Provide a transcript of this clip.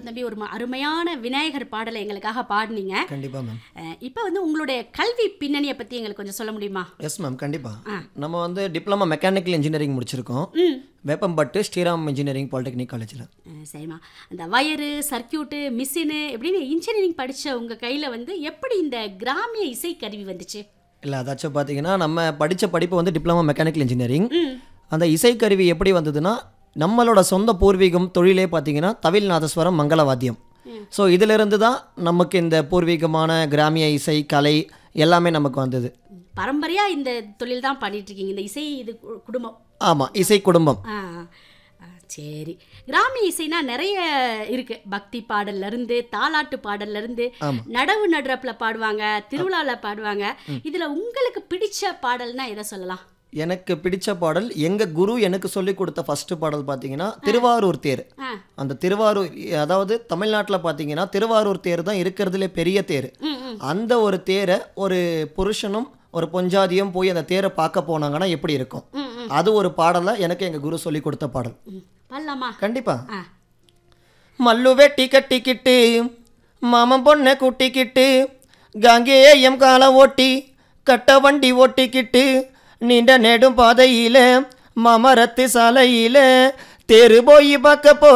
பாடும் தம்பி ஒரு ம- அருமையான விநாயகர் பாடலை எங்களுக்காக பாடுனீங்க கண்டிப்பாக மேம் அஹ், இப்போ வந்து உங்களுடைய கல்வி பின்னணியை பற்றி எங்களுக்கு கொஞ்சம் சொல்ல முடியுமா எஸ் மேம் கண்டிப்பாக நம்ம வந்து டிப்ளமா மெக்கானிக்கல் இன்ஜினியரிங் முடிச்சிருக்கோம் ம் வேப்பம்பட்டு ஸ்ரீராம் இன்ஜினியரிங் பாலிடெக்னிக் காலேஜில் அஹ், சரிம்மா அந்த வயரு சர்க்கியூட்டு மிஷினு எப்படின்னு இன்ஜினியரிங் படித்த உங்கள் கையில் வந்து எப்படி இந்த கிராமிய இசைக்கருவி வந்துச்சு இல்லை அதாச்சும் பார்த்தீங்கன்னா நம்ம படித்த படிப்பு வந்து டிப்ளமா மெக்கானிக்கல் இன்ஜினியரிங் ம் அந்த இசைக்கருவி எப்படி வந்ததுன்னா நம்மளோட சொந்த பூர்வீகம் தொழிலே பார்த்தீங்கன்னா தவில் நாதஸ்வரம் மங்களவாத்தியம் ஸோ இதிலிருந்து தான் நமக்கு இந்த பூர்வீகமான கிராமிய இசை கலை எல்லாமே நமக்கு வந்தது பரம்பரையாக இந்த தொழில் தான் பண்ணிட்டு இருக்கீங்க இந்த இசை இது கு- குடும்பம் ஆமாம் இசை குடும்பம் ஆ ஆ, சரி கிராமிய இசைனா நிறைய இருக்கு பக்தி பாடல்ல இருந்து தாலாட்டு பாடல்ல இருந்து நடவு நடுறப்புல பாடுவாங்க திருவிழால பாடுவாங்க இதுல உங்களுக்கு பிடிச்ச பாடல்னா எதை சொல்லலாம் எனக்கு பிடிச்ச பாடல் எங்கள் குரு எனக்கு சொல்லி கொடுத்த ஃபஸ்ட்டு பாடல் பார்த்தீங்கன்னா திருவாரூர் தேர் ஆ அந்த திருவாரூர் அதாவது தமிழ்நாட்டில் பார்த்தீங்கன்னா திருவாரூர் தேர் தான் இருக்கிறதுலே பெரிய தேர் ம் ம் அந்த ஒரு தேரை ஒரு புருஷனும் ஒரு பொஞ்சாதியும் போய் அந்த தேரை பார்க்க போனாங்கன்னா எப்படி இருக்கும் ம் ம் அது ஒரு பாடலை எனக்கு எங்கள் குரு சொல்லி கொடுத்த பாடல் ம். பாடலாமா கண்டிப்பா ஆ மல்லு வெட்டி கட்டிக்கிட்டு மாமன் பொண்ணை கூட்டிக்கிட்டு காங்கேயம் காலை ஓட்டி கட்ட வண்டி ஓட்டிக்கிட்டு நீண்ட நெடும் பாதையில மமரத்து சாலையில தெரு போய் பார்க்க போ